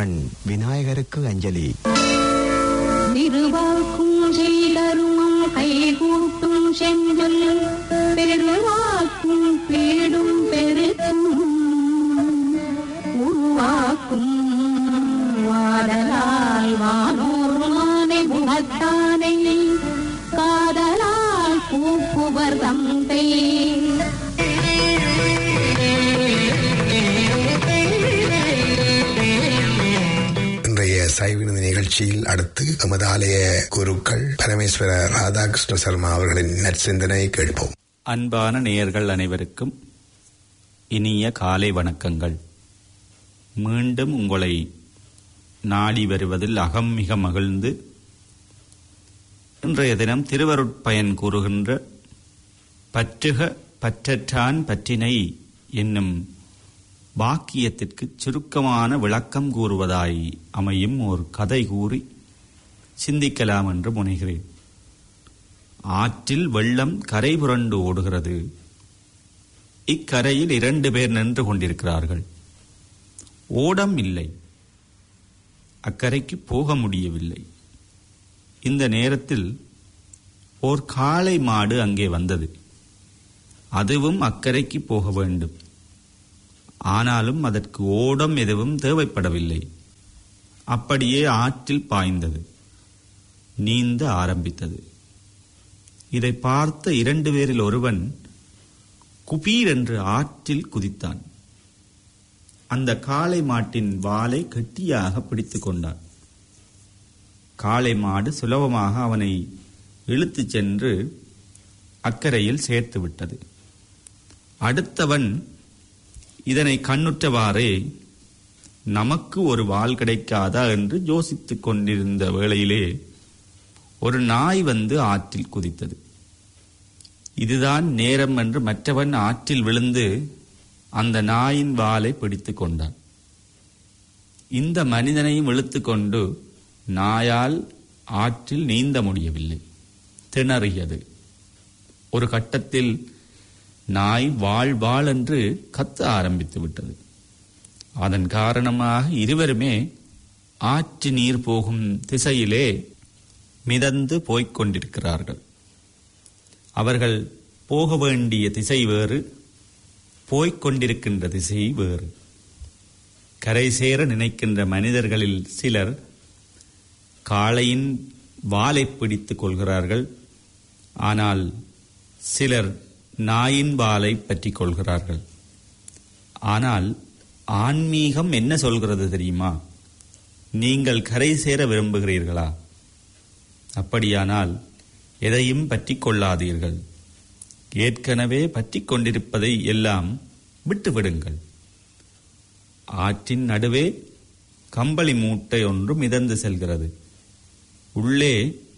கண் விநாயகருக்கு அஞ்சலி திருவாக்கும் செய்தருமம் கைகூட்டும் செஞ்சொல் பெருவாக்கும் பேடும் பெருக்கும் உருவாக்கும் வாடலால் வானோருமானை குணத்தானை காதலால் கூப்புவர் தந்தை இன்றைய சைவினது நிகழ்ச்சியில் அடுத்து எமது ஆலய குருக்கள் பரமேஸ்வர ராதாகிருஷ்ண சர்மா அவர்களின் நற்சிந்தனை கேட்போம் அன்பான நேயர்கள் அனைவருக்கும் இனிய காலை வணக்கங்கள் மீண்டும் உங்களை நாடி வருவதில் அகம் மிக மகிழ்ந்து இன்றைய தினம் திருவருட்பயன் கூறுகின்ற பற்றுக பற்றற்றான் பற்றினை என்னும் வாக்கியத்திற்கு சுருக்கமான விளக்கம் கூறுவதாய் அமையும் ஒரு கதை கூறி சிந்திக்கலாம் என்று முனைகிறேன் ஆற்றில் வெள்ளம் கரை புரண்டு ஓடுகிறது இக்கரையில் இரண்டு பேர் நின்று கொண்டிருக்கிறார்கள் ஓடம் இல்லை அக்கரைக்கு போக முடியவில்லை இந்த நேரத்தில் ஓர் காளை மாடு அங்கே வந்தது அதுவும் அக்கரைக்கு போக வேண்டும் ஆனாலும் அதற்கு ஓடம் எதுவும் தேவைப்படவில்லை அப்படியே ஆற்றில் பாய்ந்தது நீந்த ஆரம்பித்தது இதை பார்த்த இரண்டு பேரில் ஒருவன் குபீர் என்று ஆற்றில் குதித்தான் அந்த காளை மாட்டின் வாலை கெட்டியாக பிடித்துக் கொண்டான் காளை மாடு சுலபமாக அவனை இழுத்துச் சென்று அக்கறையில் சேர்த்து விட்டது அடுத்தவன் இதனை கண்ணுற்றவாறே நமக்கு ஒரு வாள் கிடைக்காதா என்று யோசித்துக் கொண்டிருந்த வேளையிலே ஒரு நாய் வந்து ஆற்றில் குதித்தது இதுதான் நேரம் என்று மற்றவன் ஆற்றில் விழுந்து அந்த நாயின் வாலை பிடித்துக் கொண்டான் இந்த மனிதனையும் இழுத்துக் கொண்டு நாயால் ஆற்றில் நீந்த முடியவில்லை திணறியது ஒரு கட்டத்தில் நாய் வாழ் வாழ் என்று கத்த ஆரம்பித்து விட்டது அதன் காரணமாக இருவருமே ஆற்று நீர் போகும் திசையிலே மிதந்து போய்க் கொண்டிருக்கிறார்கள் அவர்கள் போக வேண்டிய திசை வேறு போய்க் கொண்டிருக்கின்ற திசை வேறு கரை சேர நினைக்கின்ற மனிதர்களில் சிலர் காளையின் வாலை பிடித்துக் கொள்கிறார்கள் ஆனால் சிலர் நாயின் வாலை பற்றிக் கொள்கிறார்கள் ஆனால் ஆன்மீகம் என்ன சொல்கிறது தெரியுமா நீங்கள் கரை சேர விரும்புகிறீர்களா அப்படியானால் எதையும் பற்றி கொள்ளாதீர்கள் ஏற்கனவே பற்றி கொண்டிருப்பதை எல்லாம் விட்டுவிடுங்கள் ஆற்றின் நடுவே கம்பளி மூட்டை ஒன்று மிதந்து செல்கிறது உள்ளே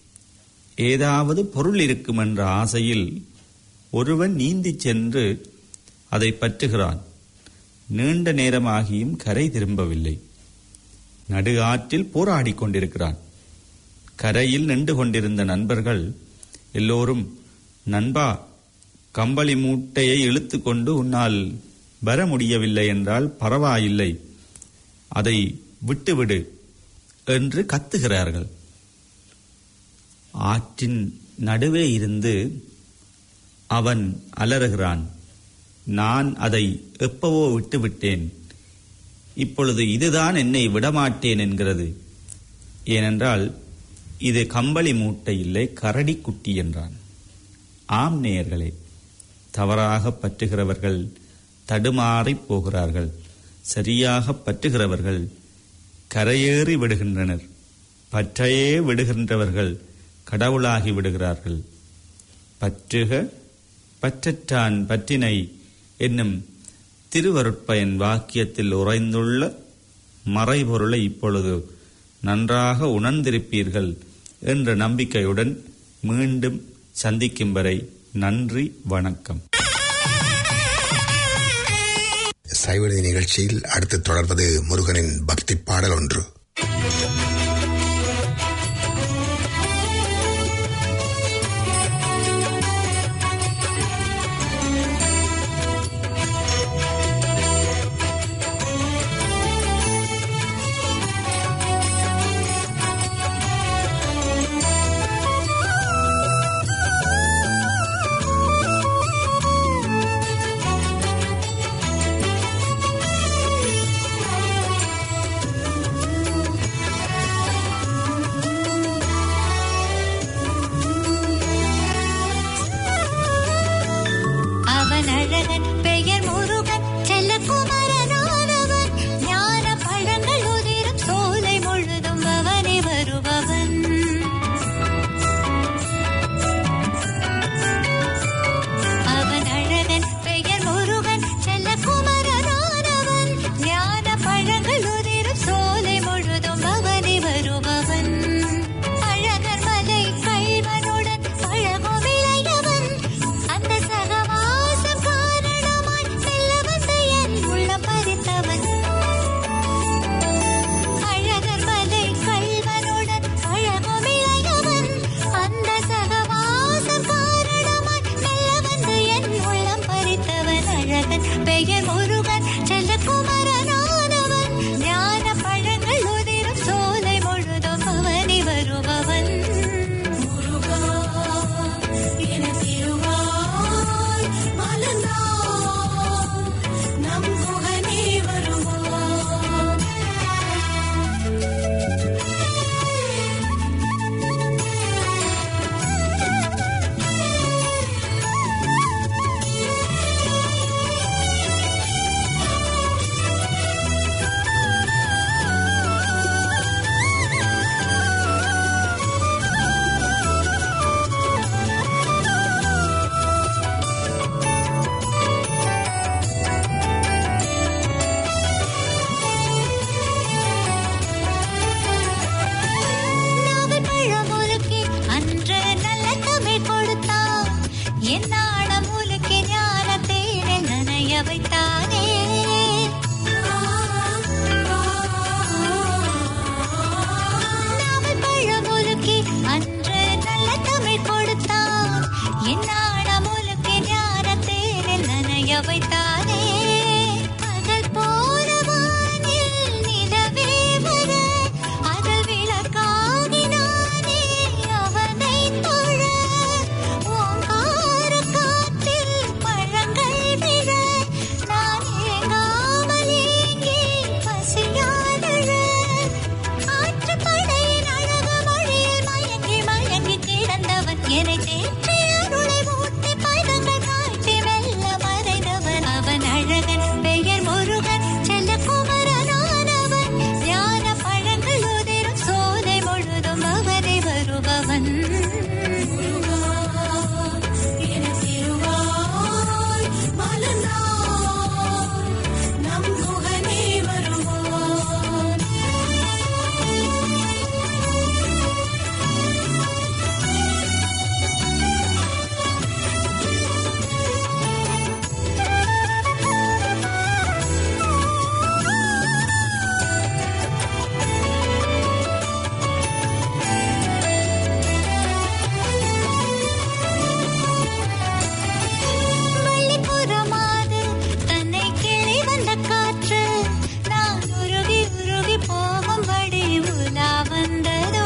ஏதாவது பொருள் இருக்கும் என்ற ஆசையில் ஒருவன் நீந்திச் சென்று அதை பற்றுகிறான் நீண்ட நேரமாகியும் கரை திரும்பவில்லை நடு ஆற்றில் போராடிக் கொண்டிருக்கிறான் கரையில் நின்று கொண்டிருந்த நண்பர்கள் எல்லோரும் நண்பா கம்பளி மூட்டையை இழுத்து கொண்டு உன்னால் வர முடியவில்லை என்றால் பரவாயில்லை அதை விட்டுவிடு என்று கத்துகிறார்கள் ஆற்றின் நடுவே இருந்து அவன் அலறுகிறான் நான் அதை எப்பவோ விட்டுவிட்டேன் இப்பொழுது இதுதான் என்னை விடமாட்டேன் என்கிறது ஏனென்றால் இது கம்பளி மூட்டை இல்லை கரடி குட்டி என்றான் ஆம் நேயர்களே தவறாக பற்றுகிறவர்கள் தடுமாறிப் போகிறார்கள் சரியாக பற்றுகிறவர்கள் கரையேறி விடுகின்றனர் பற்றையே விடுகின்றவர்கள் கடவுளாகி விடுகிறார்கள் பற்றுக பற்றற்றான் பற்றினை என்னும் திருவருட்பயன் வாக்கியத்தில் உறைந்துள்ள மறைபொருளை இப்பொழுது நன்றாக உணர்ந்திருப்பீர்கள் என்ற நம்பிக்கையுடன் மீண்டும் சந்திக்கும் வரை நன்றி வணக்கம் சைவநிதி நிகழ்ச்சியில் அடுத்து தொடர்வது முருகனின் பக்தி பாடல் ஒன்று வருபவன் என திருவாய் மலர்ந்தாய் நம் முகனே வருவான் வள்ளிப்புறமாது தன்னை கிளி வந்த காற்று நான் உருகி உருகி போகும்படி உலா வந்ததோ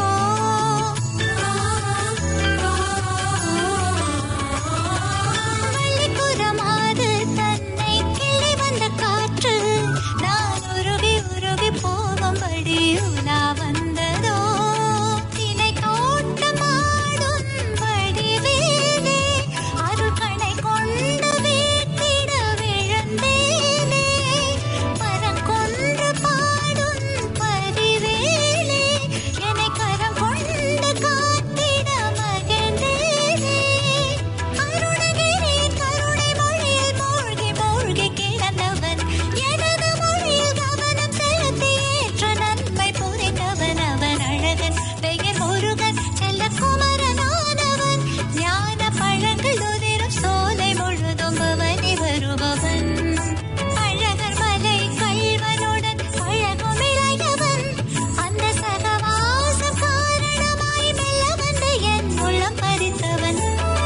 வள்ளிப்புறமாது தன்னை கிளி வந்த காற்று நான் உருகி உருகி போகும்படி உலா வந்ததோ தினை தோட்டமாடும் வடிவேலே அருள்கணை கொண்டு வீட்டிட விழுந்தேனே பரங்கொன்று பாடும் பதிவேலே என்னை கரம் கொண்டு காத்திட மகிழ்ந்தேனே அருணகிரி கருணை மொழியில் மூழ்கி மூழ்கி கிடந்தவன் எனது மொழியில் கவனம் செலுத்தி ஏற்ற நன்மை புரிந்தவன் அவன் அழகன் பெயர் முருகன் செல்ல குமரனானவன் ஞான பழங்கள் உதிரும் சோலை முழுதும் பவனி வருபவன் அழகர் மலை கல்வனுடன் பழகும் இளையவன் அந்த சகவாசம் காரணமாய் மெல்ல வந்து என் உள்ளம் பறித்தவன்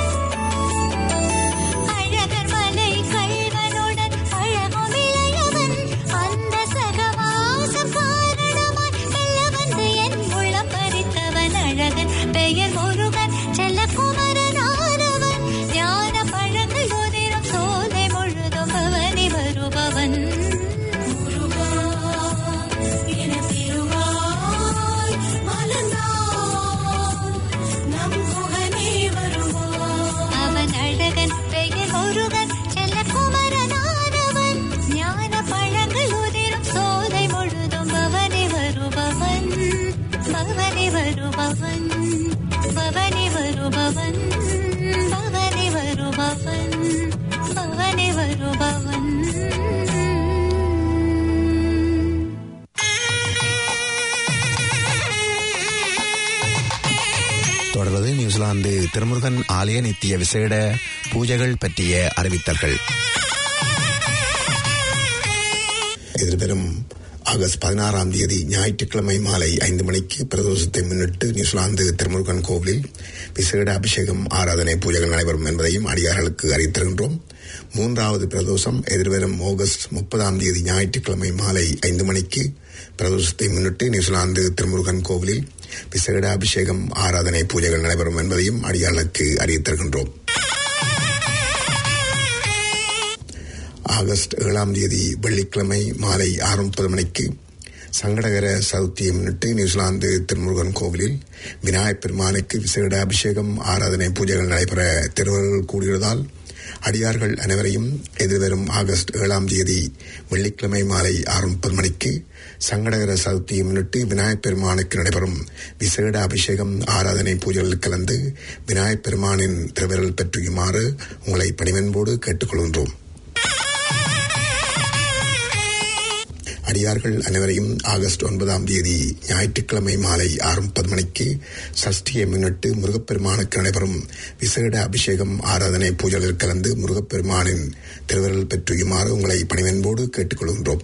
அழகர் மலை கல்வனுடன் பழகும் இளையவன் அந்த சகவாசம் காரணமாய் மெல்ல வந்து என் உள்ளம் பறித்தவன் அழகன் பெயர் முருகன் செல்ல குமரனானவன் ஞான பழங்கள் உதிரும் சோலை முழுதும் பவனி வருபவன் முருகா என திருவாய் மலர்ந்தாய் நம் குகனே வருவான் அவன் அழகன் பெயர் முருகன் செல்ல குமரனானவன் ஞான பழங்கள் உதிரும் சோலை முழுதும் பவனி வருபவன் பவனி வருபவன் பவனி வருபவன் பவனி வருபவன் பவனி வருபவன் தொடர்வது நியூசிலாந்து திருமுருகன் ஆலய நித்திய விசேட பூஜைகள் பற்றிய அறிவித்தல்கள் எதிர்வரும் ஆகஸ்ட் பதினாறாம் தேதி ஞாயிற்றுக்கிழமை மாலை ஐந்து மணிக்கு பிரதோஷத்தை முன்னிட்டு நியூசிலாந்து திருமுருகன் கோவிலில் விசேட அபிஷேகம் ஆராதனை பூஜைகள் நடைபெறும் என்பதையும் அடியார்களுக்கு அறிவித்திருக்கின்றோம் மூன்றாவது பிரதோஷம் எதிர்வரும் ஆகஸ்ட் முப்பதாம் தேதி ஞாயிற்றுக்கிழமை மாலை ஐந்து மணிக்கு பிரதோஷத்தை முன்னிட்டு நியூசிலாந்து திருமுருகன் கோவிலில் விசேட அபிஷேகம் ஆராதனை பூஜைகள் நடைபெறும் என்பதையும் அடியார்களுக்கு அறிவித்திருக்கின்றோம் ஆகஸ்ட் ஏழாம் தேதி வெள்ளிக்கிழமை மாலை ஆறு முப்பது மணிக்கு சங்கடகர சதுர்த்தியை முன்னிட்டு நியூசிலாந்து திருமுருகன் கோவிலில் விநாயகப் பெருமானுக்கு விசேட அபிஷேகம் ஆராதனை பூஜைகள் நடைபெற திருவர்கள் கூடியதால் அடியார்கள் அனைவரையும் எதிர்வரும் ஆகஸ்ட் ஏழாம் தேதி வெள்ளிக்கிழமை மாலை ஆறு முப்பது மணிக்கு சங்கடகர சதுர்த்தியை முன்னிட்டு விநாயகப் பெருமானுக்கு நடைபெறும் விசேட அபிஷேகம் ஆராதனை பூஜைகளில் கலந்து விநாயகப் பெருமானின் திருவிரல் பெற்றுயுமாறு உங்களை பணிவன்போடு கேட்டுக்கொள்கின்றோம் அடியார்கள் அனைவரையும் ஆகஸ்ட் ஒன்பதாம் தேதி ஞாயிற்றுக்கிழமை மாலை ஆறு முப்பது மணிக்கு சஷ்டியை முன்னிட்டு முருகப்பெருமானுக்கு நடைபெறும் விசேட அபிஷேகம் ஆராதனை பூஜைகளில் கலந்து முருகப்பெருமானின் திருவிரல் பெற்றுயுமாறு உங்களை பணிவன்போடு கேட்டுக்கொள்கின்றோம்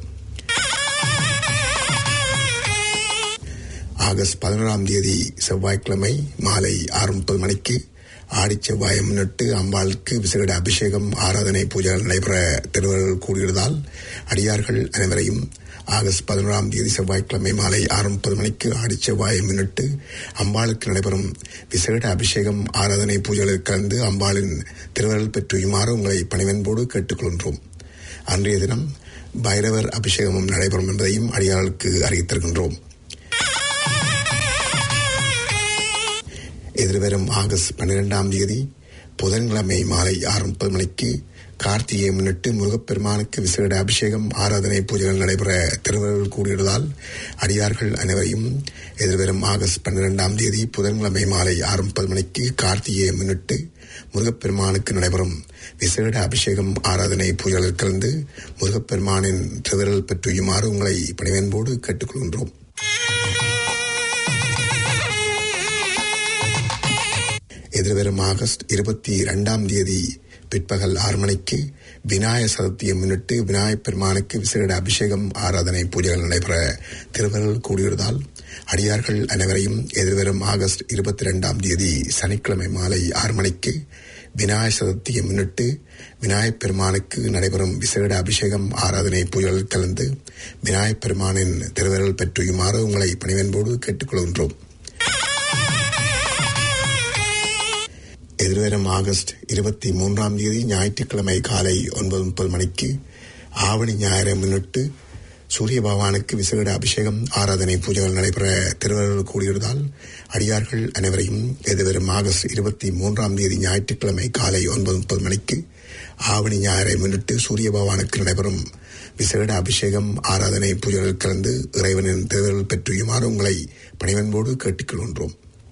ஆகஸ்ட் பதினோராம் தேதி செவ்வாய்க்கிழமை மாலை ஆறு முப்பது மணிக்கு ஆடிச் செவ்வாயை முன்னிட்டு அம்பாளுக்கு விசேட அபிஷேகம் ஆராதனை பூஜைகள் நடைபெற திருவர்கள் கூடியதால் அடியார்கள் அனைவரையும் ஆகஸ்ட் பதினோராம் தேதி செவ்வாய்க்கிழமை மாலை ஆறு முப்பது மணிக்கு ஆடிச் செவ்வாயை முன்னிட்டு அம்பாளுக்கு நடைபெறும் விசேட அபிஷேகம் ஆராதனை பூஜைகளில் கலந்து அம்பாளின் திருவருள் பெற்றுயுமாறு உங்களை பணிவன்போடு கேட்டுக்கொள்கின்றோம் அன்றைய தினம் பைரவர் அபிஷேகமும் நடைபெறும் என்பதையும் அடியார்களுக்கு அறிவித்திருக்கின்றோம் எதிர்வரும் ஆகஸ்ட் பன்னிரெண்டாம் தேதி புதன்கிழமை மாலை ஆறு முப்பது மணிக்கு கார்த்திகையை முன்னிட்டு முருகப்பெருமானுக்கு விசேட அபிஷேகம் ஆராதனை பூஜைகள் நடைபெற திருவள்ளுவர் கூடியுள்ளதால் அடியார்கள் அனைவரையும் எதிர்வரும் ஆகஸ்ட் பன்னிரெண்டாம் தேதி புதன்கிழமை மாலை ஆறு முப்பது மணிக்கு கார்த்திகையை முன்னிட்டு முருகப்பெருமானுக்கு நடைபெறும் விசேட அபிஷேகம் ஆராதனை பூஜைகளில் கலந்து முருகப்பெருமானின் திருவிரல் பெற்றுயுமாறு உங்களை பணிவன்போடு கேட்டுக்கொள்கின்றோம் எதிர்வரும் ஆகஸ்ட் இருபத்தி இரண்டாம் தேதி பிற்பகல் ஆறு மணிக்கு விநாயக சதுர்த்தியை முன்னிட்டு விநாயகப் பெருமானுக்கு விசேட அபிஷேகம் ஆராதனை பூஜைகள் நடைபெற திருவருள் கூடியுள்ளதால் அடியார்கள் அனைவரையும் எதிர்வரும் ஆகஸ்ட் இருபத்தி இரண்டாம் தேதி சனிக்கிழமை மாலை ஆறு மணிக்கு விநாயக சதுர்த்தியை முன்னிட்டு விநாயகப் பெருமானுக்கு நடைபெறும் விசேட அபிஷேகம் ஆராதனை பூஜைகளில் கலந்து விநாயகப் பெருமானின் திருவருள் பெற்றுயுமாறு உங்களை பணிவன்போடு கேட்டுக்கொள்கின்றோம் எதிர்வரும் ஆகஸ்ட் இருபத்தி மூன்றாம் தேதி ஞாயிற்றுக்கிழமை காலை ஒன்பது முப்பது மணிக்கு ஆவணி ஞாயிறை முன்னிட்டு சூரிய பகவானுக்கு விசேட அபிஷேகம் ஆராதனை பூஜைகள் நடைபெற திருவள்ளுவர் கூடியுள்ளதால் அடியார்கள் அனைவரையும் எதிர்வரும் ஆகஸ்ட் இருபத்தி மூன்றாம் தேதி ஞாயிற்றுக்கிழமை காலை ஒன்பது முப்பது மணிக்கு ஆவணி ஞாயிறை முன்னிட்டு சூரிய பகவானுக்கு நடைபெறும் விசேட அபிஷேகம் ஆராதனை பூஜைகள் கலந்து இறைவனின் திருவருள் பெற்றியுமாறு உங்களை பணிவன்போடு கேட்டுக்கொள்கின்றோம்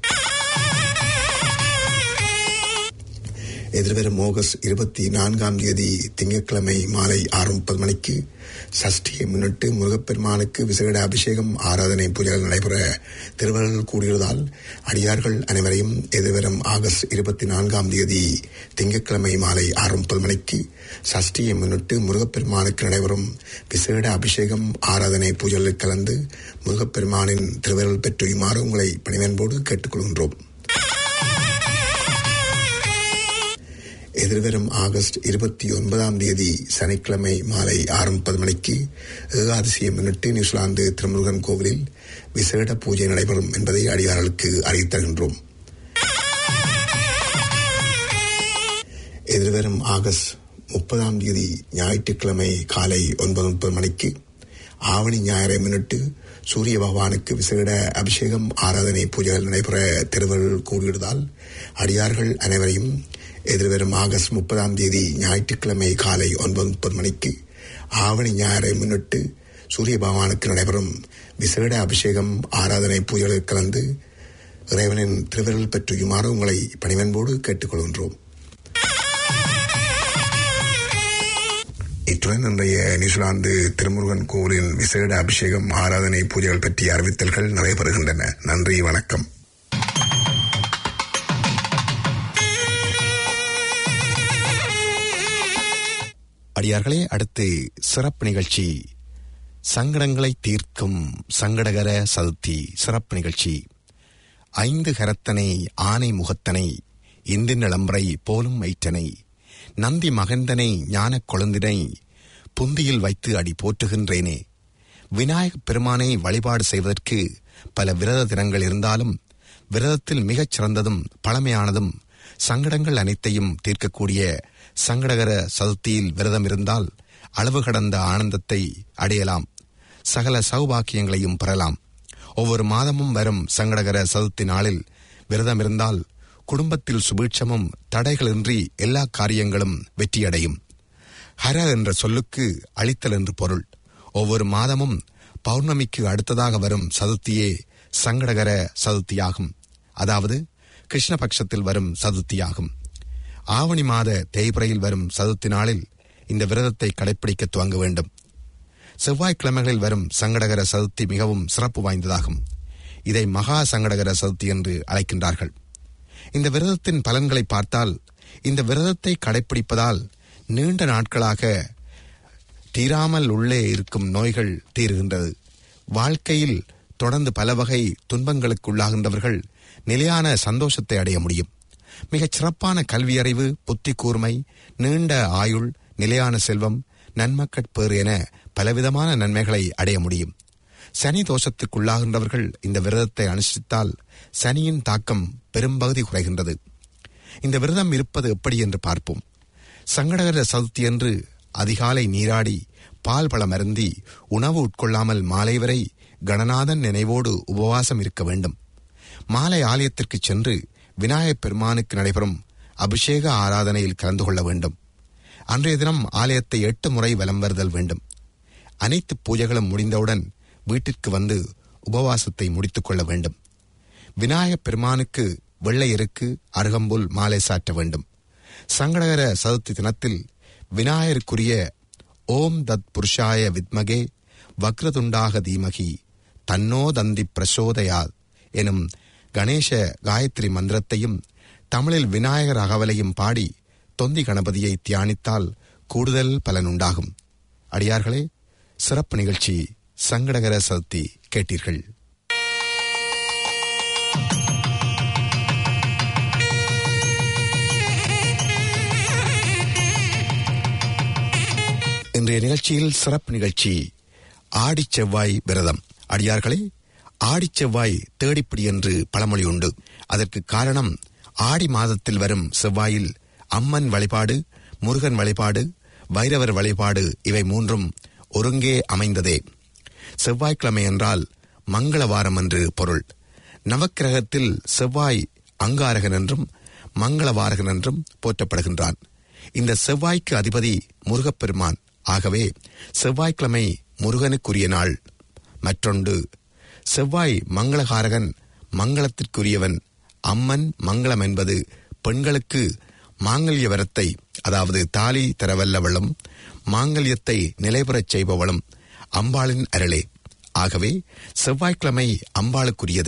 எதிர்வரும் ஆகஸ்ட் இருபத்தி நான்காம் தேதி திங்கட்கிழமை மாலை ஆறு முப்பது மணிக்கு சஷ்டியை முன்னிட்டு முருகப்பெருமானுக்கு விசேட அபிஷேகம் ஆராதனை பூஜைகள் நடைபெற திருவள்ளுவர் கூடியுள்ளதால் அடியார்கள் அனைவரையும் எதிர்வரும் ஆகஸ்ட் இருபத்தி நான்காம் தேதி திங்கட்கிழமை மாலை ஆறு முப்பது மணிக்கு சஷ்டியை முன்னிட்டு முருகப்பெருமானுக்கு நடைபெறும் விசேட அபிஷேகம் ஆராதனை பூஜைகளில் கலந்து முருகப்பெருமானின் திருவருள் பெற்றுயுமாறு உங்களை பணிவன்போடு கேட்டுக்கொள்கின்றோம் எதிர்வரும் ஆகஸ்ட் இருபத்தி ஒன்பதாம் தேதி சனிக்கிழமை மாலை ஆறு முப்பது மணிக்கு ஏகாதசியை முன்னிட்டு நியூசிலாந்து திருமுருகன் கோவிலில் விசேட பூஜை நடைபெறும் என்பதை அடியார்களுக்கு அறிவித்தருகின்றோம் எதிர்வரும் ஆகஸ்ட் முப்பதாம் தேதி ஞாயிற்றுக்கிழமை காலை ஒன்பது முப்பது மணிக்கு ஆவணி ஞாயிறை முன்னிட்டு சூரிய பகவானுக்கு விசேட அபிஷேகம் ஆராதனை பூஜைகள் நடைபெற திருவள்ளுவர் கூடியுள்ளதால் அடியார்கள் அனைவரையும் எதிர்வரும் ஆகஸ்ட் முப்பதாம் தேதி ஞாயிற்றுக்கிழமை காலை ஒன்பது முப்பது மணிக்கு ஆவணி ஞாயிறை முன்னிட்டு சூரிய பகவானுக்கு நடைபெறும் விசேட அபிஷேகம் ஆராதனை பூஜைகளில் கலந்து இறைவனின் திருவிரல் பெற்றுயுமாறு உங்களை பணிவன்போடு கேட்டுக்கொள்கின்றோம் இத்துடன் இன்றைய நியூசிலாந்து திருமுருகன் கோவிலின் விசேட அபிஷேகம் ஆராதனை பூஜைகள் பற்றிய அறிவித்தல்கள் நடைபெறுகின்றன நன்றி வணக்கம் அடியார்களே அடுத்து சிறப்பு நிகழ்ச்சி சங்கடங்களை தீர்க்கும் சங்கடகர சதுர்த்தி சிறப்பு நிகழ்ச்சி ஐந்து கரத்தனை ஆனை முகத்தனை இந்தின் நிளம்பரை போலும் மைத்தனை நந்தி மகந்தனை ஞானக் கொழுந்தினை புந்தியில் வைத்து அடி போற்றுகின்றேனே விநாயகப் பெருமானை வழிபாடு செய்வதற்கு பல விரத தினங்கள் இருந்தாலும் விரதத்தில் மிகச் சிறந்ததும் பழமையானதும் சங்கடங்கள் அனைத்தையும் தீர்க்கக்கூடிய சங்கடகர சதுர்த்தியில் விரதம் இருந்தால் அளவு கடந்த ஆனந்தத்தை அடையலாம் சகல சௌபாக்கியங்களையும் பெறலாம் ஒவ்வொரு மாதமும் வரும் சங்கடகர சதுர்த்தி நாளில் விரதம் இருந்தால் குடும்பத்தில் சுபீட்சமும் தடைகளின்றி எல்லா காரியங்களும் வெற்றியடையும் ஹர என்ற சொல்லுக்கு அழித்தல் என்று பொருள் ஒவ்வொரு மாதமும் பௌர்ணமிக்கு அடுத்ததாக வரும் சதுர்த்தியே சங்கடகர சதுர்த்தியாகும் அதாவது கிருஷ்ணபக்ஷத்தில் வரும் சதுர்த்தியாகும் ஆவணி மாத தேய்பிரையில் வரும் சதுர்த்தி நாளில் இந்த விரதத்தை கடைப்பிடிக்க துவங்க வேண்டும் செவ்வாய்க்கிழமைகளில் வரும் சங்கடகர சதுர்த்தி மிகவும் சிறப்பு வாய்ந்ததாகும் இதை மகா சங்கடகர சதுர்த்தி என்று அழைக்கின்றார்கள் இந்த விரதத்தின் பலன்களை பார்த்தால் இந்த விரதத்தை கடைப்பிடிப்பதால் நீண்ட நாட்களாக தீராமல் உள்ளே இருக்கும் நோய்கள் தீருகின்றது வாழ்க்கையில் தொடர்ந்து பல வகை துன்பங்களுக்குள்ளாகின்றவர்கள் நிலையான சந்தோஷத்தை அடைய முடியும் மிகச் சிறப்பான கல்வியறிவு புத்தி கூர்மை நீண்ட ஆயுள் நிலையான செல்வம் நன்மக்கட்பேறு என பலவிதமான நன்மைகளை அடைய முடியும் சனி தோஷத்துக்குள்ளாகின்றவர்கள் இந்த விரதத்தை அனுஷ்டித்தால் சனியின் தாக்கம் பெரும்பகுதி குறைகின்றது இந்த விரதம் இருப்பது எப்படி என்று பார்ப்போம் சங்கடகர சதுர்த்தி என்று அதிகாலை நீராடி பால் பழம் அருந்தி உணவு உட்கொள்ளாமல் மாலை வரை கணநாதன் நினைவோடு உபவாசம் இருக்க வேண்டும் மாலை ஆலயத்திற்கு சென்று விநாயகப் பெருமானுக்கு நடைபெறும் அபிஷேக ஆராதனையில் கலந்து கொள்ள வேண்டும் அன்றைய தினம் ஆலயத்தை எட்டு முறை வலம் வருதல் வேண்டும் அனைத்து பூஜைகளும் முடிந்தவுடன் வீட்டிற்கு வந்து உபவாசத்தை முடித்துக் கொள்ள வேண்டும் விநாயகப் பெருமானுக்கு வெள்ளை எருக்கு அருகம்புல் மாலை சாற்ற வேண்டும் சங்கடகர சதுர்த்தி தினத்தில் விநாயகருக்குரிய ஓம் தத் புருஷாய வித்மகே வக்ரதுண்டாக தீமகி தன்னோ தந்தி பிரசோதயாத் எனும் கணேச காயத்ரி மந்திரத்தையும் தமிழில் விநாயகர் அகவலையும் பாடி தொந்தி கணபதியை தியானித்தால் கூடுதல் பலனுண்டாகும் அடியார்களே சிறப்பு நிகழ்ச்சி சங்கடகர சதுர்த்தி கேட்டீர்கள் இன்றைய நிகழ்ச்சியில் சிறப்பு நிகழ்ச்சி ஆடிச் செவ்வாய் விரதம் அடியார்களே ஆடிச் செவ்வாய் தேடிப்பிடி என்று பழமொழி உண்டு அதற்கு காரணம் ஆடி மாதத்தில் வரும் செவ்வாயில் அம்மன் வழிபாடு முருகன் வழிபாடு வைரவர் வழிபாடு இவை மூன்றும் ஒருங்கே அமைந்ததே செவ்வாய்க்கிழமை என்றால் மங்களவாரம் என்று பொருள் நவக்கிரகத்தில் செவ்வாய் அங்காரகன் என்றும் மங்களவாரகன் என்றும் போற்றப்படுகின்றான் இந்த செவ்வாய்க்கு அதிபதி முருகப்பெருமான் ஆகவே செவ்வாய்க்கிழமை முருகனுக்குரிய நாள் மற்றொன்று செவ்வாய் மங்களகாரகன் மங்களத்திற்குரியவன் அம்மன் மங்களம் என்பது பெண்களுக்கு மாங்கல்ய வரத்தை அதாவது தாலி தரவல்லவளும் மாங்கல்யத்தை நிலைபெறச் செய்பவளும் அம்பாளின் அருளே ஆகவே செவ்வாய்க்கிழமை அம்பாளுக்குரியது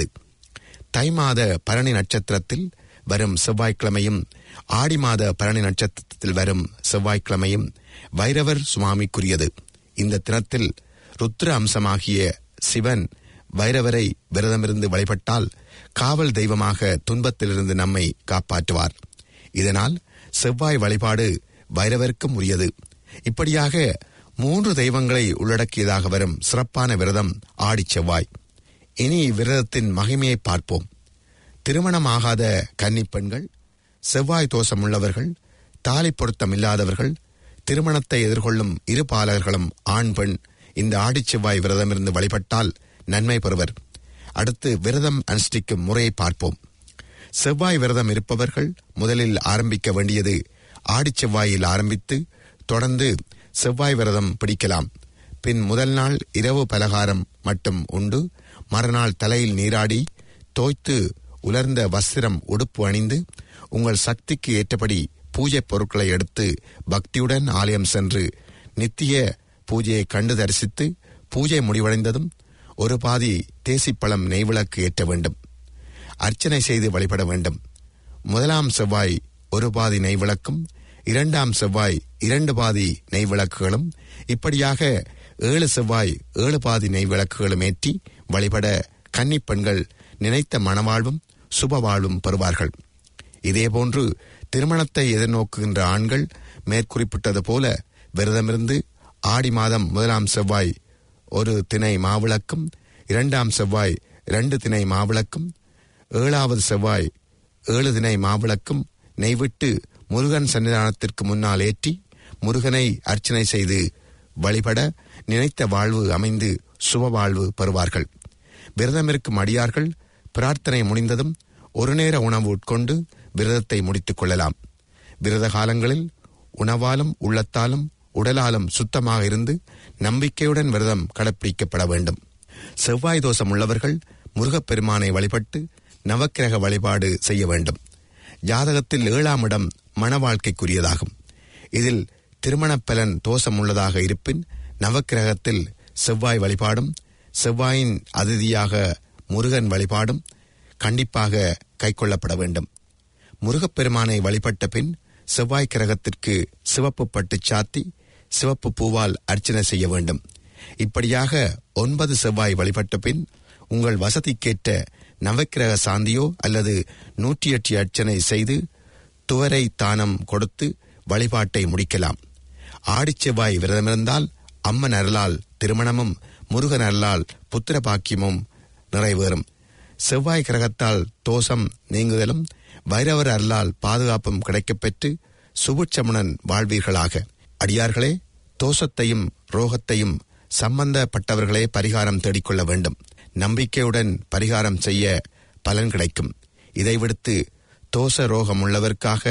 தை மாத பரணி நட்சத்திரத்தில் வரும் செவ்வாய்க்கிழமையும் ஆடி மாத பரணி நட்சத்திரத்தில் வரும் செவ்வாய்க்கிழமையும் வைரவர் சுவாமிக்குரியது இந்த தினத்தில் ருத்ர அம்சமாகிய சிவன் வைரவரை விரதமிருந்து வழிபட்டால் காவல் தெய்வமாக துன்பத்திலிருந்து நம்மை காப்பாற்றுவார் இதனால் செவ்வாய் வழிபாடு வைரவருக்கும் உரியது இப்படியாக மூன்று தெய்வங்களை உள்ளடக்கியதாக வரும் சிறப்பான விரதம் ஆடிச் செவ்வாய் இனி விரதத்தின் மகிமையை பார்ப்போம் திருமணமாகாத கன்னிப் பெண்கள் செவ்வாய் தோஷமுள்ளவர்கள் தாலி பொருத்தம் இல்லாதவர்கள் திருமணத்தை எதிர்கொள்ளும் இரு பாலகர்களும் ஆண் பெண் இந்த ஆடிச் செவ்வாய் விரதமிருந்து வழிபட்டால் நன்மை பெறுவர் அடுத்து விரதம் அனுஷ்டிக்கும் முறையை பார்ப்போம் செவ்வாய் விரதம் இருப்பவர்கள் முதலில் ஆரம்பிக்க வேண்டியது ஆடிச் செவ்வாயில் ஆரம்பித்து தொடர்ந்து செவ்வாய் விரதம் பிடிக்கலாம் பின் முதல் நாள் இரவு பலகாரம் மட்டும் உண்டு மறுநாள் தலையில் நீராடி தோய்த்து உலர்ந்த வஸ்திரம் உடுப்பு அணிந்து உங்கள் சக்திக்கு ஏற்றபடி பூஜை பொருட்களை எடுத்து பக்தியுடன் ஆலயம் சென்று நித்திய பூஜையை கண்டு தரிசித்து பூஜை முடிவடைந்ததும் ஒரு பாதி தேசிப்பழம் நெய்விளக்கு ஏற்ற வேண்டும் அர்ச்சனை செய்து வழிபட வேண்டும் முதலாம் செவ்வாய் ஒரு பாதி நெய்விளக்கும் இரண்டாம் செவ்வாய் இரண்டு பாதி நெய்விளக்குகளும் இப்படியாக ஏழு செவ்வாய் ஏழு பாதி நெய்விளக்குகளும் ஏற்றி வழிபட கன்னிப் பெண்கள் நினைத்த மணவாழ்வும் சுபவாழ்வும் பெறுவார்கள் இதேபோன்று திருமணத்தை எதிர்நோக்குகின்ற ஆண்கள் மேற்குறிப்பிட்டது போல விரதமிருந்து ஆடி மாதம் முதலாம் செவ்வாய் ஒரு திணை மாவிளக்கும் இரண்டாம் செவ்வாய் இரண்டு திணை மாவிளக்கும் ஏழாவது செவ்வாய் ஏழு திணை மாவிளக்கும் நெய்விட்டு முருகன் சன்னிதானத்திற்கு முன்னால் ஏற்றி முருகனை அர்ச்சனை செய்து வழிபட நினைத்த வாழ்வு அமைந்து சுப வாழ்வு பெறுவார்கள் விரதமிருக்கும் அடியார்கள் பிரார்த்தனை முடிந்ததும் ஒரு நேர உணவு உட்கொண்டு விரதத்தை முடித்துக் கொள்ளலாம் விரத காலங்களில் உணவாலும் உள்ளத்தாலும் உடலாலும் சுத்தமாக இருந்து நம்பிக்கையுடன் விரதம் கடைப்பிடிக்கப்பட வேண்டும் செவ்வாய் தோஷம் உள்ளவர்கள் முருகப்பெருமானை வழிபட்டு நவக்கிரக வழிபாடு செய்ய வேண்டும் ஜாதகத்தில் ஏழாம் இடம் மன வாழ்க்கைக்குரியதாகும் இதில் திருமணப் பலன் தோஷம் உள்ளதாக இருப்பின் நவக்கிரகத்தில் செவ்வாய் வழிபாடும் செவ்வாயின் அதிதியாக முருகன் வழிபாடும் கண்டிப்பாக கைக்கொள்ளப்பட வேண்டும் முருகப்பெருமானை வழிபட்ட பின் செவ்வாய் கிரகத்திற்கு சிவப்பு பட்டு சாத்தி சிவப்பு பூவால் அர்ச்சனை செய்ய வேண்டும் இப்படியாக ஒன்பது செவ்வாய் வழிபட்ட பின் உங்கள் வசதிக்கேற்ற நவக்கிரக சாந்தியோ அல்லது நூற்றி எட்டு அர்ச்சனை செய்து துவரை தானம் கொடுத்து வழிபாட்டை முடிக்கலாம் ஆடிச் செவ்வாய் விரதமிருந்தால் அம்மன் அருளால் திருமணமும் முருகன் அருளால் புத்திர பாக்கியமும் நிறைவேறும் செவ்வாய் கிரகத்தால் தோஷம் நீங்குதலும் வைரவர் அருளால் பாதுகாப்பும் கிடைக்கப்பெற்று சுபுட்சமுடன் வாழ்வீர்களாக அடியார்களே தோஷத்தையும் ரோகத்தையும் சம்பந்தப்பட்டவர்களே பரிகாரம் தேடிக்கொள்ள வேண்டும் நம்பிக்கையுடன் பரிகாரம் செய்ய பலன் கிடைக்கும் இதை விடுத்து தோஷ ரோகம் உள்ளவர்க்காக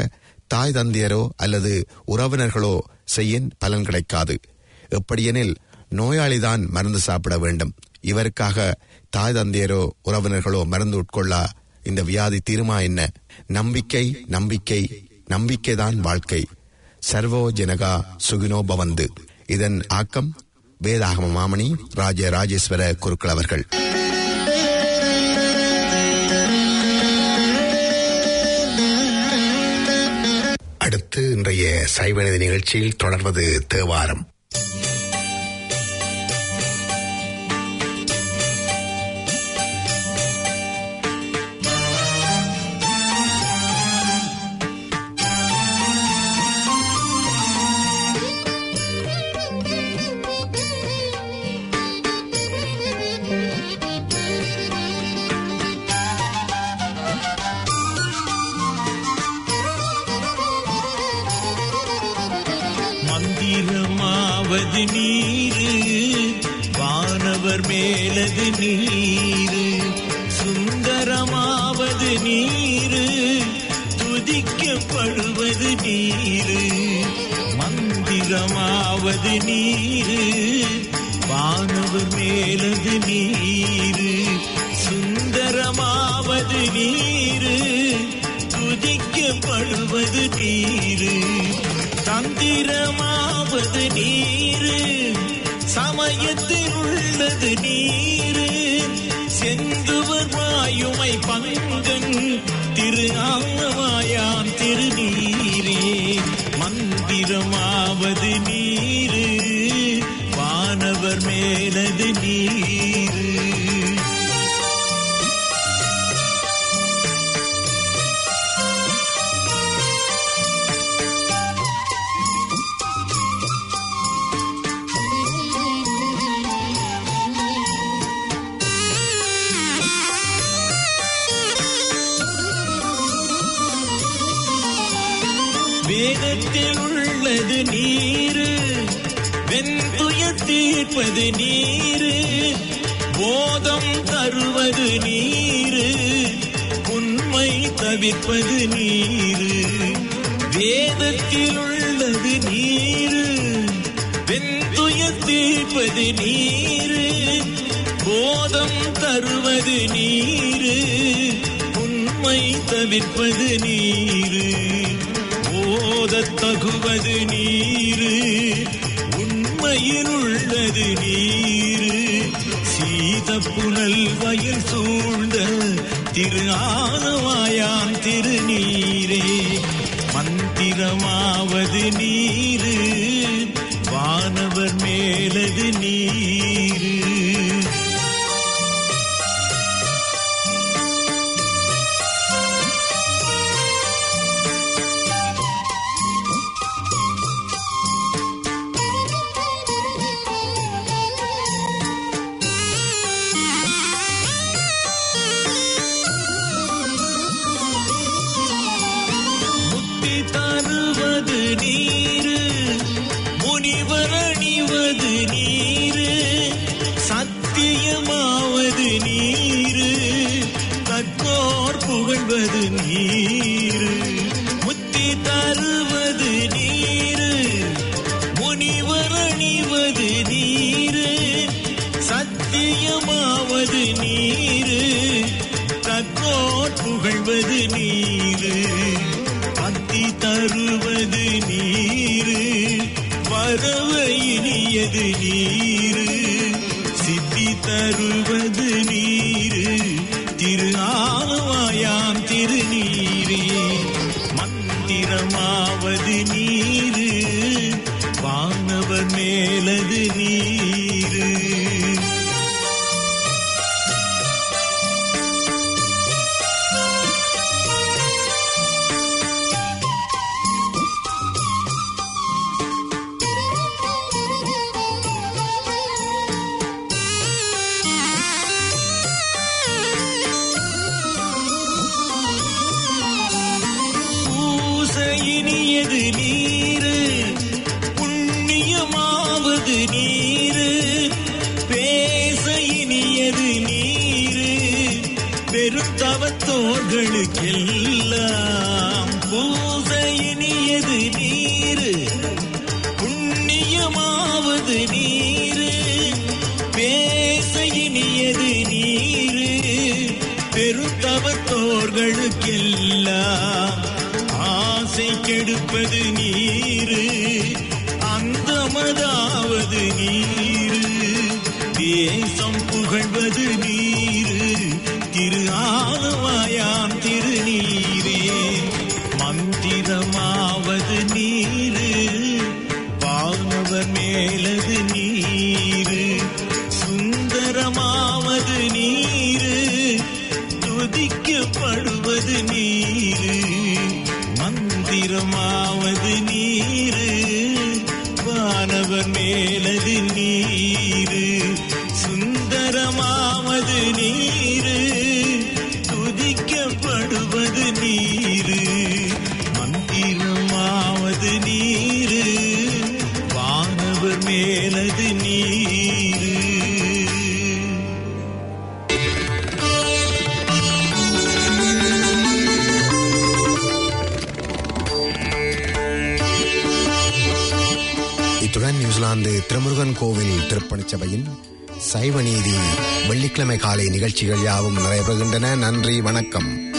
தாய் தந்தையரோ அல்லது உறவினர்களோ செய்யின் பலன் கிடைக்காது எப்படியெனில் நோயாளிதான் மருந்து சாப்பிட வேண்டும் இவருக்காக தாய் தந்தையரோ உறவினர்களோ மருந்து உட்கொள்ள இந்த வியாதி தீருமா என்ன நம்பிக்கை நம்பிக்கை நம்பிக்கைதான் வாழ்க்கை சர்வோ ஜனகா சுகினோ பவந்து இதன் ஆக்கம் வேதாகம மாமணி ராஜ ராஜேஸ்வர குருக்கள் அவர்கள் அடுத்து இன்றைய சைவநீதி நிகழ்ச்சியில் தொடர்வது தேவாரம் மந்திரமாவது நீரு வானவர் மேலது நீரு சுந்தரமாவது நீரு துதிக்கப்படுவது நீரு மந்திரமாவது நீரு வானவர் மேலது நீரு சுந்தரமாவது நீரு துதிக்கப்படுவது நீரு தந்திரமாவது நீரு சமயத்தில் உள்ளது நீரு செந்துவர் வாயுமை பங்கன் திரு ஆமாயான் திருநீரே மந்திரமாவது நீரு வானவர் மேலது நீரு வேதத்தில் உள்ளது நீரு வெண்துய தீர்ப்பது நீரு போதம் தருவது நீரு உண்மை தவிர்ப்பது நீரு வேதத்தில் உள்ளது நீரு வெண்துய தீர்ப்பது நீரு போதம் தருவது நீரு உண்மை தவிர்ப்பது நீரு ஓதத் தகுவது நீரு உண்மையில் உள்ளது நீரு சீத புனல் வயல் சூழ்ந்த திரு ஆனவாயான் திருநீரே மந்திரமாவது நீரு வானவர் மேலது நீரு முக்தி தருவது நீரு முனிவர் அணிவது நீரு சத்தியமாவது நீரு கற்கோர் புகழ்வது நீரு முக்தி தருவது நீரு முனிவர் அணிவது நீரு சத்தியமாவது நீரு கற்கோர் புகழ்வது நீரு பக்தி தருவது நீரு வரவு இனியது நீரு சித்தி தருவது நீரு திரு ஆலவாயாம் திருநீரே மந்திரமாவது நீரு வானவர் மேலது நீரு பூசையினியது நீரு புண்ணியமாவது நீரு பேச இனியது நீரு பெருந்தவத்தோர்களுக்கெல்லாம் பூசையினியது எல்லாம் ஆசை கெடுப்பது நீரு அந்த மதாவது நீரு தேசம் புகழ்வது நீரு திரு ஆலவாயாம் திருநீரே மந்திரமாவது நீரு வானவர் மேலது நீரு சுந்தரமாவது நீரு துதிக்கப்படுவது நீரு மந்திரமாவது நீரு வானவர் மேலது நீரு சுந்தரமாவது நீரு துதிக்கப்படுவது நீரு மந்திரமாவது நீரு வானவர் மேலது நீரு இத்துடன் நியூசிலாந்து திருமுருகன் கோவில் திருப்பணிச் சபையின் சைவ நீதி வெள்ளிக்கிழமை காலை நிகழ்ச்சிகள் யாவும் நிறைவேறுகின்றன நன்றி வணக்கம்